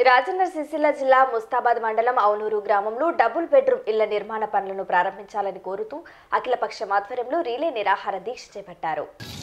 రాజన్న సిరిసిల్ల జిల్లా ముస్తాబాద్ మండలం అవునూరు గ్రామంలో డబుల్ బెడ్రూమ్ ఇళ్ల నిర్మాణ పనులను ప్రారంభించాలని కోరుతూ అఖిలపక్షం ఆధ్వర్యంలో రీలే నిరాహార దీక్ష చేపట్టారు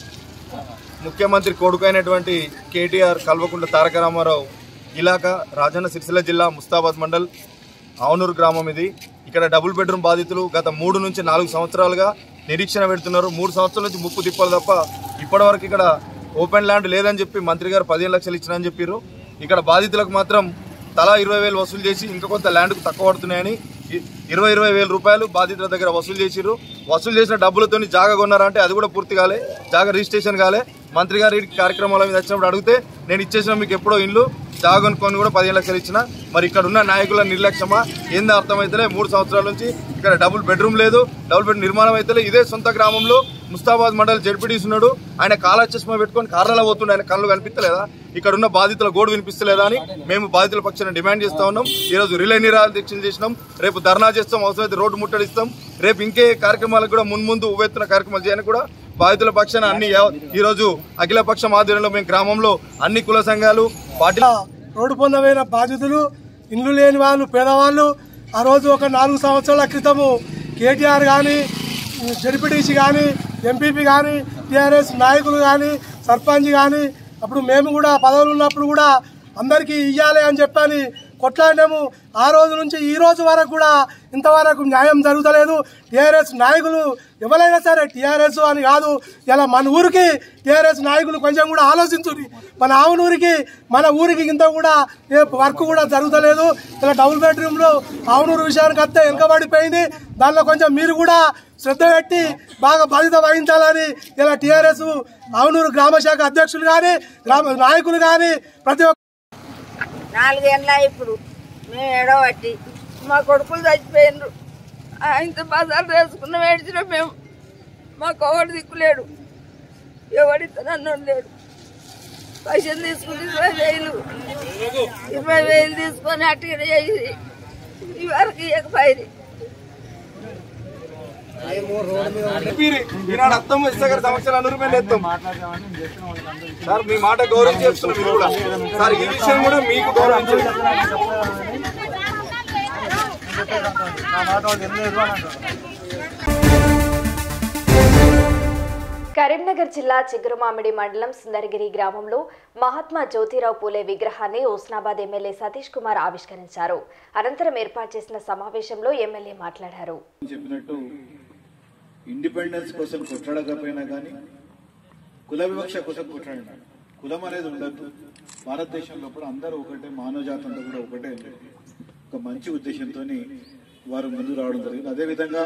ముఖ్యమంత్రి కొడుకైనటువంటి కేటీఆర్ కల్వకుంట్ల తారక రామారావు ఇలాకా రాజన్న సిరిసిల్ల జిల్లా ముస్తాబాద్ మండల్ ఆవునూరు గ్రామం ఇది ఇక్కడ డబుల్ బెడ్రూమ్ బాధితులు గత మూడు నుంచి నాలుగు సంవత్సరాలుగా నిరీక్షణ పెడుతున్నారు మూడు సంవత్సరాల నుంచి ముప్పు తిప్పాలి తప్ప ఇప్పటివరకు ఇక్కడ ఓపెన్ ల్యాండ్ లేదని చెప్పి మంత్రి గారు పదిహేను లక్షలు ఇచ్చినని చెప్పారు ఇక్కడ బాధితులకు మాత్రం తలా ఇరవై వేలు వసూలు చేసి ఇంకా కొంత ల్యాండ్కు తక్కువ పడుతున్నాయని ఇ- ఇరవై ఇరవై వేల రూపాయలు బాధితుల దగ్గర వసూలు చేసిర్రు వసూలు చేసిన డబ్బులతో జాగా కొన్నారంటే అది కూడా పూర్తి కాలే జాగా రిజిస్ట్రేషన్ కాలే మంత్రి గారి కార్యక్రమాల మీద వచ్చినప్పుడు అడిగితే నేను ఇచ్చేసిన మీకు ఎప్పుడో ఇల్లు జాగా కొనుక్కొని కూడా పదిహేను లక్షలు ఇచ్చిన మరి ఇక్కడ ఉన్న నాయకుల నిర్లక్ష్యమా ఏందో అర్థమైతలే మూడు సంవత్సరాల నుంచి ఇక్కడ డబుల్ బెడ్రూమ్ లేదు డబుల్ బెడ్ నిర్మాణం అయితే ఇదే సొంత గ్రామంలో ముస్తాబాద్ మండల్ జడ్పీటీస్ ఉన్నాడు ఆయన కాలా చష్మా పెట్టుకొని కార్లలో పోతుండే ఆయన కళ్ళు కనిపిస్తలేదా ఇక్కడ ఉన్న బాధితుల గోడు వినిపిస్తలేదా అని మేము బాధితుల పక్షాన డిమాండ్ చేస్తా ఉన్నాం ఈ రోజు రిలే నిరాహార దీక్షలు చేసినాం రేపు ధర్నా చేస్తాం అవసరమైతే రోడ్డు ముట్టడిస్తాం రేపు ఇంకే కార్యక్రమాలకు కూడా మున్ముందు ఉవ్వెత్తున కార్యక్రమాలు చేయని కూడా బాధితుల పక్షాన అన్ని యావ- ఈ రోజు అఖిల పక్షం ఆధ్వర్యంలో మేము గ్రామంలో అన్ని కుల సంఘాలు పార్టీ రోడ్డు పొందమైన బాధితులు ఇల్లు లేని వాళ్ళు పేదవాళ్ళు ఆ రోజు ఒక నాలుగు సంవత్సరాల క్రితము కేటీఆర్ కానీ జడ్పీటీసీ కానీ ఎంపీపీ కానీ టీఆర్ఎస్ నాయకులు కానీ సర్పంచ్ కానీ అప్పుడు మేము కూడా పదవులు ఉన్నప్పుడు కూడా అందరికీ ఇవ్వాలి అని చెప్పని కొట్లాడినాము ఆ రోజు నుంచి ఈ రోజు వరకు కూడా ఇంతవరకు న్యాయం జరుగుతలేదు టీఆర్ఎస్ నాయకులు ఎవరైనా సరే టీఆర్ఎస్ అని కాదు ఇలా మన ఊరికి టీఆర్ఎస్ నాయకులు కొంచెం కూడా ఆలోచించుని మన ఆవునూరికి మన ఊరికి ఇంత కూడా ఏ వర్క్ కూడా జరుగుతలేదు ఇలా డబుల్ బెడ్రూమ్లో ఆవునూరు విషయానికి వస్తే వెనకబడిపోయింది దానిలో కొంచెం మీరు కూడా శ్రద్ధ పెట్టి బాగా బాధ్యత వహించాలని ఇలా టీఆర్ఎస్ ఆవునూరు గ్రామ శాఖ అధ్యక్షులు కానీ గ్రామ నాయకులు కానీ ప్రతి ఒక్క నాలుగేళ్ళ ఇప్పుడు మేము ఎడబట్టి మా కొడుకులు చచ్చిపోయినరు ఇంత బజార్ వేసుకున్న ఏడ్చినాం మేము మాకు ఒకటి దిక్కులేడు ఎవడితో నన్ను లేడు పైసలు తీసుకుని ఇరవై వేలు ఇరవై వేలు తీసుకొని అట్టుగా చేసి ఈ వరకు ఇవ్వకపోయింది ఈనాడు అత్తం ఇస్తాగర్ సమస్యలు అందరూ మేము ఎత్తాం సార్ మీ మాట గౌరవం చేస్తున్నాం మీరు కూడా సార్ ఈ విషయం కూడా మీకు గౌరవించండి కరీంనగర్ జిల్లా చిగురుమామిడి మండలం సుందరగిరి గ్రామంలో మహాత్మా జ్యోతిరావు పూలే విగ్రహాన్ని హుస్నాబాద్ ఎమ్మెల్యే సతీష్ కుమార్ ఆవిష్కరించారు అనంతరం ఏర్పాటు చేసిన సమావేశంలో ఎమ్మెల్యే మాట్లాడారు చెప్పినట్టు ఇండిపెండెన్స్ కోసం కొట్లాడకపోయినా కానీ కుల వివక్ష కోసం కొట్లాడినాడు కులం అనేది ఉండద్దు భారతదేశంలో కూడా అందరూ ఒకటే మానవజాతి అంతా కూడా ఒకటే అని చెప్పి ఒక మంచి ఉద్దేశంతో వారు ముందు రావడం జరిగింది అదేవిధంగా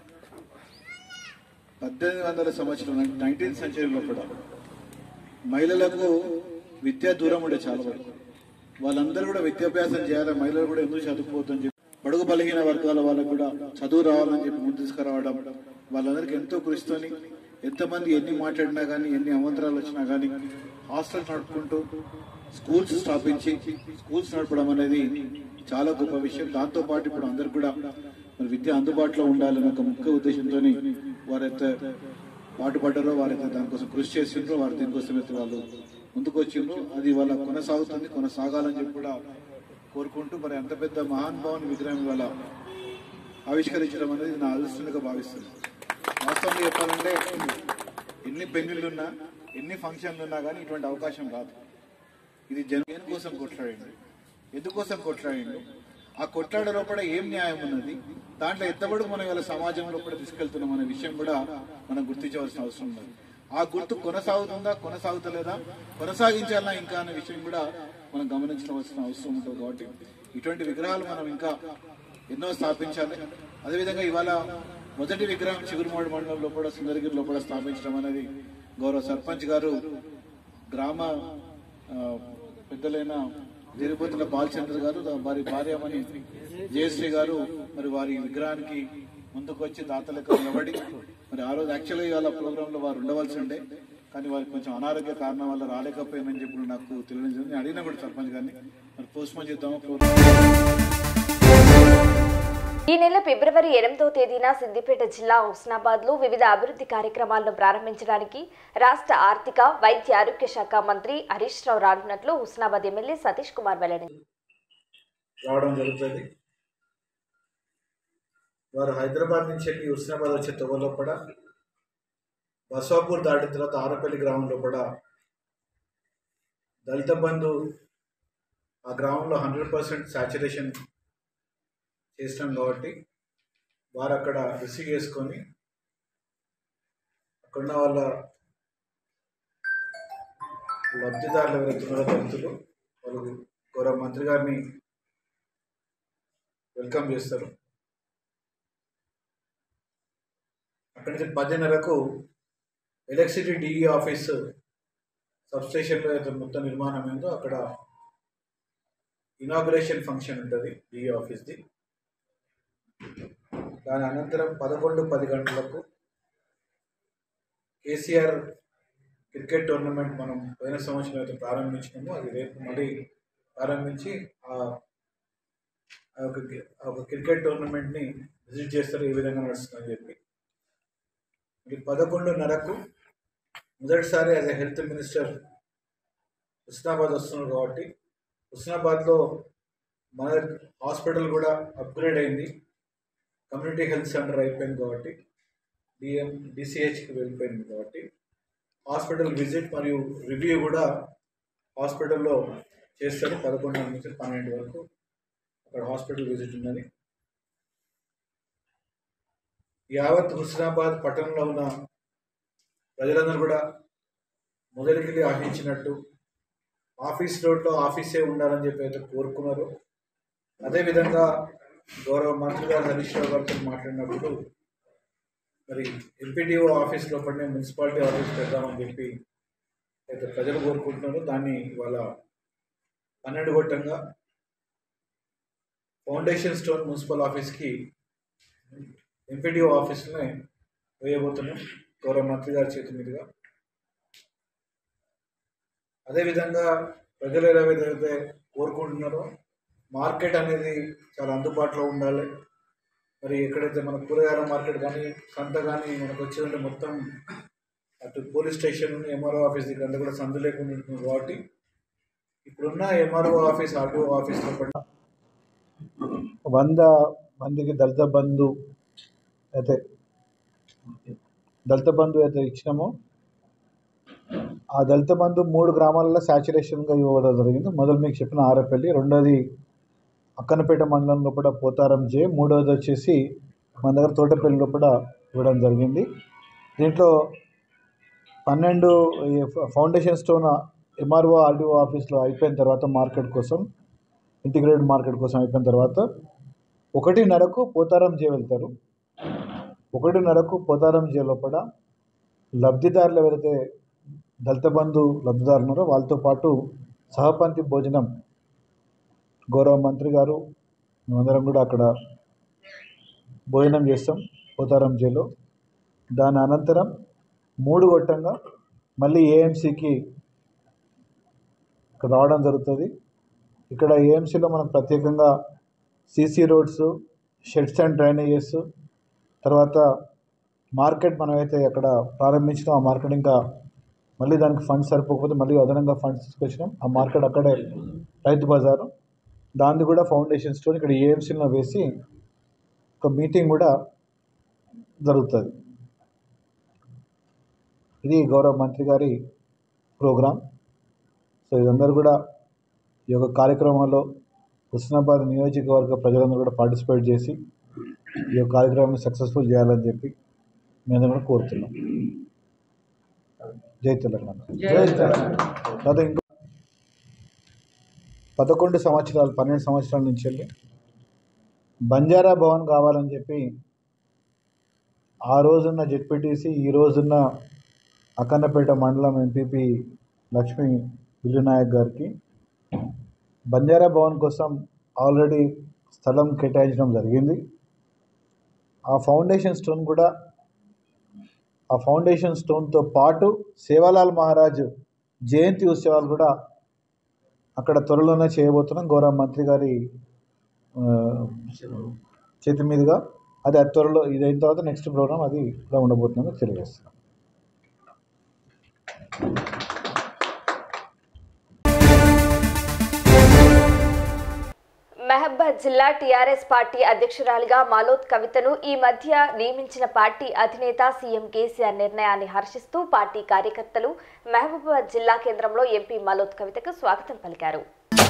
పద్దెనిమిది వందల సంవత్సరం నైన్టీన్త్ సెంచరీలో కూడా మహిళలకు విద్య దూరం ఉండే చాలా వరకు వాళ్ళందరూ కూడా విద్యాభ్యాసం చేయాలి మహిళలు కూడా ఎందుకు చదువుకోవద్దని చెప్పి బడుగు బలహీన వర్గాల వాళ్ళకు కూడా చదువు రావాలని చెప్పి ముందు తీసుకురావడం వాళ్ళందరికీ ఎంతో కృషితోని ఎంతమంది ఎన్ని మాట్లాడినా కానీ ఎన్ని అవంతరాలు వచ్చినా కానీ హాస్టల్స్ నడుపుకుంటూ స్కూల్స్ స్థాపించి స్కూల్స్ నడపడం అనేది చాలా గొప్ప విషయం దాంతో పాటు ఇప్పుడు అందరు కూడా మరి విద్య అందుబాటులో ఉండాలని ఒక ముఖ్య ఉద్దేశంతో వారైతే పాటుపడ్డారో వారైతే దానికోసం కృషి చేసిండ్రో వారు దీనికోసం అయితే వాళ్ళు ముందుకు వచ్చిండ్రు అది వాళ్ళ కొనసాగుతుంది కొనసాగాలని చెప్పి కూడా కోరుకుంటూ మరి అంత పెద్ద మహానుభావుని విగ్రహం ఇవాళ ఆవిష్కరించడం అనేది నా అదృష్టంగా భావిస్తుంది వాస్తవంగా చెప్పాలంటే ఎన్ని పెళ్లిళ్ళున్నా ఎన్ని ఫంక్షన్లు ఉన్నా కానీ ఇటువంటి అవకాశం రాదు ఇది జనం కోసం కొట్లాడిండు ఎందుకోసం కొట్లాడిండు ఆ కొట్లాడ లోపల ఏం న్యాయం ఉన్నది దాంట్లో ఎత్తబడి మనం ఇవాళ సమాజంలో కూడా తీసుకెళ్తున్నాం అనే విషయం కూడా మనం గుర్తించవలసిన అవసరం ఉన్నది ఆ గుర్తు కొనసాగుతుందా కొనసాగుతలేదా కొనసాగించాలా ఇంకా అనే విషయం కూడా మనం గమనించవలసిన అవసరం ఉంటుంది కాబట్టి ఇటువంటి విగ్రహాలు మనం ఇంకా ఎన్నో స్థాపించాలి అదేవిధంగా ఇవాళ మొదటి విగ్రహం చిగురుమాడు మండలంలో కూడా సుందరగిరిలో కూడా స్థాపించడం అనేది గౌరవ సర్పంచ్ గారు గ్రామ ఆ, పెద్దలైన తిరుపతిల బాలచంద్ర గారు వారి భార్యమణి జయశ్రీ గారు మరి వారి విగ్రహానికి ముందుకు వచ్చి దాతలకు నిలబడి మరి ఆ రోజు యాక్చువల్గా ఇవాళ ప్రోగ్రామ్ లో వారు ఉండవలసి ఉండే కానీ వారికి కొంచెం అనారోగ్య కారణం వల్ల రాలేకపోయిందని చెప్పి నాకు తెలియజేసింది నేను అడిగిన కూడా సర్పంచ్ గారిని మరి పోస్ట్ పోన్ చేద్దామా ప్రోగ్రామ్ ఈ నెల ఫిబ్రవరి ఎనిమిదో తేదీన సిద్దిపేట జిల్లా హుస్నాబాద్ లో వివిధ అభివృద్ధి కార్యక్రమాలను ప్రారంభించడానికి రాష్ట్ర ఆర్థిక వైద్య ఆరోగ్య శాఖ మంత్రి హరీష్ రావు రానున్నట్లు హుస్నాబాద్ ఎమ్మెల్యే సతీష్ కుమార్ వెల్లడించారు రావడం జరుగుతుంది వారు హైదరాబాద్ నుంచి వెళ్ళి హుస్నాబాద్ వచ్చే తొవ్వలో కూడా బసవాపూర్ దాటిన తర్వాత ఆరపల్లి గ్రామంలో కూడా దళిత బంధు ఆ గ్రామంలో హండ్రెడ్ పర్సెంట్ సాచురేషన్ చేసినాం కాబట్టి వారు అక్కడ రిసీవ్ చేసుకొని అక్కడున్న వాళ్ళ లబ్ధిదారులు ఎవరైతే ఉన్నారో దళితులు వాళ్ళు గౌరవ మంత్రి గారిని వెల్కమ్ చేస్తారు అక్కడి నుంచి పదిన్నరకు ఎలక్ట్రిసిటీ డిఈ ఆఫీస్ సబ్స్టేషన్లో అయితే మొత్తం నిర్మాణం ఏందో అక్కడ ఇనాగ్రేషన్ ఫంక్షన్ ఉంటుంది డిఈ ఆఫీస్ది దాని అనంతరం పదకొండు పది గంటలకు కేసీఆర్ క్రికెట్ టోర్నమెంట్ మనం పోయిన సంవత్సరం అయితే ప్రారంభించినాము అది రేపు మళ్ళీ ప్రారంభించి ఆ ఆ ఒక కి- ఆ ఒక క్రికెట్ టోర్నమెంట్ని విజిట్ చేస్తారు ఏ విధంగా నడుస్తుందని చెప్పి ఇది పదకొండున్నరకు మొదటిసారి as a health minister Husnabad వస్తున్నారు కాబట్టి హుస్నాబాద్లో మన హాస్పిటల్ కూడా అప్గ్రేడ్ అయింది కమ్యూనిటీ హెల్త్ సెంటర్ అయిపోయింది కాబట్టి డిఎం డిసిహెచ్కి వెళ్ళిపోయింది కాబట్టి హాస్పిటల్ విజిట్ మరియు రివ్యూ కూడా హాస్పిటల్లో చేస్తారు పదకొండు నుంచి పన్నెండు వరకు అక్కడ హాస్పిటల్ విజిట్ ఉన్నది యావత్ హుస్నాబాద్ పట్టణంలో ఉన్న ప్రజలందరూ కూడా మొదటికి ఆశించినట్టు ఆఫీస్ రోడ్లో ఆఫీసే ఉండాలని చెప్పి అయితే కోరుకున్నారు అదేవిధంగా గౌరవ మంత్రి గారు హరీష్ రావు గారితో మాట్లాడినప్పుడు మరి ఎంపీడీఓ ఆఫీస్ లోపలనే మున్సిపాలిటీ ఆఫీస్ పెడదామని చెప్పి అయితే ప్రజలు కోరుకుంటున్నారు దాన్ని ఇవాళ పన్నెండు గొట్టంగా ఫౌండేషన్ స్టోన్ మున్సిపల్ ఆఫీస్కి ఎంపీడీఓ ఆఫీస్లోనే వేయబోతున్నాం గౌరవ మంత్రి గారి చేతి మీదుగా అదేవిధంగా ప్రజలు ఏదైతే కోరుకుంటున్నారో మార్కెట్ అనేది చాలా అందుబాటులో ఉండాలి మరి ఎక్కడైతే మన కూరగాయల మార్కెట్ కానీ సంత కానీ మనకు వచ్చేదంటే మొత్తం అటు పోలీస్ స్టేషన్ ఎంఆర్ఓ ఆఫీస్ దగ్గర అంతా కూడా సందు లేకుండా ఉంటుంది కాబట్టి ఇప్పుడున్న ఎంఆర్ఓ ఆఫీస్ ఆర్టీఓ ఆఫీస్లో కూడా వంద మందికి దళిత బంధు అయితే దళిత బంధు అయితే ఇచ్చినామో ఆ దళిత బంధు మూడు గ్రామాలలో సాచురేషన్గా ఇవ్వడం జరిగింది మొదలు మీకు చెప్పిన ఆరపల్లి రెండోది అక్కనపేట మండలంలో కూడా పోతారం జే మూడోది వచ్చేసి మన దగ్గర తోటపల్లిలో కూడా ఇవ్వడం జరిగింది దీంట్లో పన్నెండు ఈ ఫ- ఫౌండేషన్ స్టోన్ ఎంఆర్ఓ ఆర్డీఓ ఆఫీస్లో అయిపోయిన తర్వాత మార్కెట్ కోసం ఇంటిగ్రేటెడ్ మార్కెట్ కోసం అయిపోయిన తర్వాత ఒకటిన్నరకు పోతారం జే వెళ్తారు ఒకటిన్నరకు పోతారం జే లోపల లబ్ధిదారులు ఎవరైతే దళిత బంధు లబ్ధిదారులు ఉన్నారో వాళ్ళతో పాటు సహపంక్తి భోజనం గౌరవ మంత్రి గారు మేమందరం కూడా అక్కడ భోజనం చేస్తాం పోతారం జైలో దాని అనంతరం మూడు గొట్టంగా మళ్ళీ ఏఎంసీకి ఇక్కడ రావడం జరుగుతుంది ఇక్కడ ఏఎంసీలో మనం ప్రత్యేకంగా CC roads sheds and drainages తర్వాత మార్కెట్ మనమైతే అక్కడ ప్రారంభించినాం ఆ మార్కెట్ ఇంకా మళ్ళీ దానికి ఫండ్స్ సరిపోకపోతే మళ్ళీ అదనంగా ఫండ్స్ తీసుకొచ్చినాం ఆ మార్కెట్ అక్కడే రైతు బజారు దాన్ని కూడా ఫౌండేషన్ స్టోన్ ఇక్కడ ఏఎంసీలో వేసి ఒక మీటింగ్ కూడా జరుగుతుంది ఇది గౌరవ మంత్రి గారి ప్రోగ్రాం సో ఇదందరూ కూడా ఈ యొక్క కార్యక్రమంలో హుస్నాబాద్ నియోజకవర్గ ప్రజలందరూ కూడా పార్టిసిపేట్ చేసి ఈ యొక్క కార్యక్రమాన్ని సక్సెస్ఫుల్ చేయాలని చెప్పి మేము కూడా కోరుతున్నాం జై తెలంగాణ జై తెలంగాణ తర్వాత ఇంకో పదకొండు సంవత్సరాలు పన్నెండు సంవత్సరాల నుంచి వెళ్ళి బంజారా భవన్ కావాలని చెప్పి ఆ రోజున్న జెడ్పీటీసీ ఈ రోజున్న అక్కన్నపేట మండలం ఎంపీపీ లక్ష్మీ విల్లునాయక్ గారికి బంజారా భవన్ కోసం ఆల్రెడీ స్థలం కేటాయించడం జరిగింది ఆ ఫౌండేషన్ స్టోన్ కూడా ఆ ఫౌండేషన్ స్టోన్తో పాటు సేవాలాల్ మహారాజ్ జయంతి ఉత్సవాలు కూడా అక్కడ త్వరలోనే చేయబోతున్నాం గౌరవ మంత్రి గారి ఆ, చేతి మీదుగా అది అతి త్వరలో ఇది అయిన తర్వాత నెక్స్ట్ ప్రోగ్రామ్ అది కూడా ఉండబోతుందని తెలియజేస్తున్నాం మహబాద్ జిల్లా టీఆర్ఎస్ పార్టీ అధ్యక్షురాలిగా మాలోత్ కవితను ఈ మధ్య నియమించిన పార్టీ అధినేత సీఎం కేసీఆర్ నిర్ణయాన్ని హర్షిస్తూ పార్టీ కార్యకర్తలు మహబూబాబాద్ జిల్లా కేంద్రంలో ఎంపీ మాలోత్ కవితకు స్వాగతం పలికారు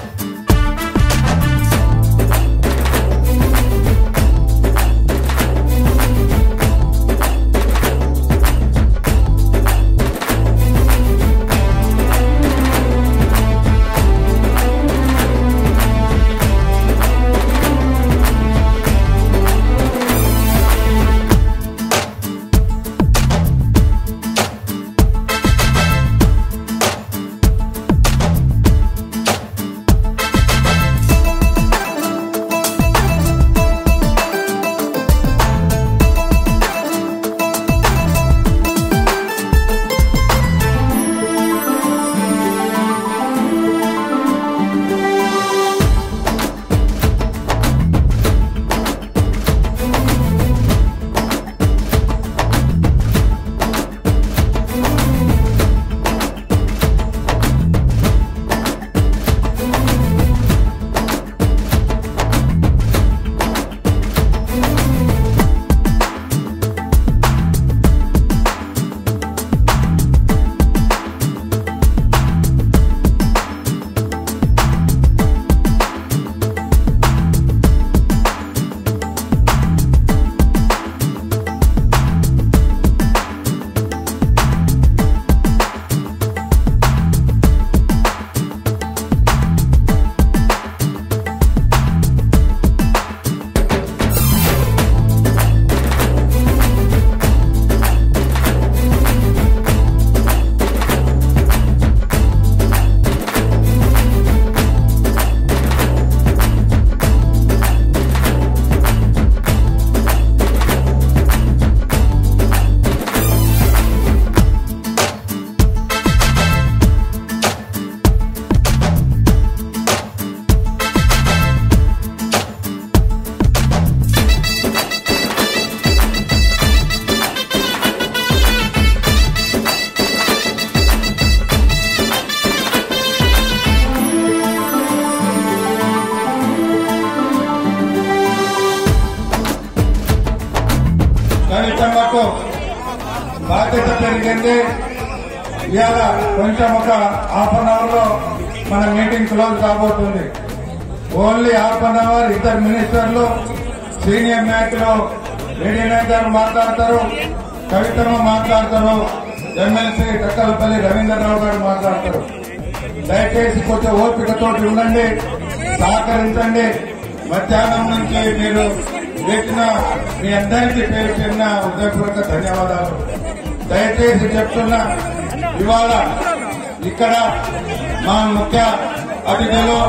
కవితమ్మకు బాధ్యత పెరిగింది ఇవాళ కొంచెం ఒక హాఫ్ అన్ అవర్ లో మన మీటింగ్ క్లోజ్ కాబోతుంది ఓన్లీ హాఫ్ అన్ అవర్ ఇద్దరు మినిస్టర్లు సీనియర్ నాయకులు రెడ్డి నాయకులు మాట్లాడతారు కవితమ్మ మాట్లాడతారు ఎమ్మెల్సీ టక్కలపల్లి రవీంద్రరావు గారు మాట్లాడతారు దయచేసి కొంచెం ఓపికతోటి ఉండండి సహకరించండి మధ్యాహ్నం నుంచి మీరు వేసిన మీ అందరికీ పేరు చిన్న హృదయపూర్వక ధన్యవాదాలు దయచేసి చెప్తున్నా ఇవాళ ఇక్కడ మా ముఖ్య అతిథులు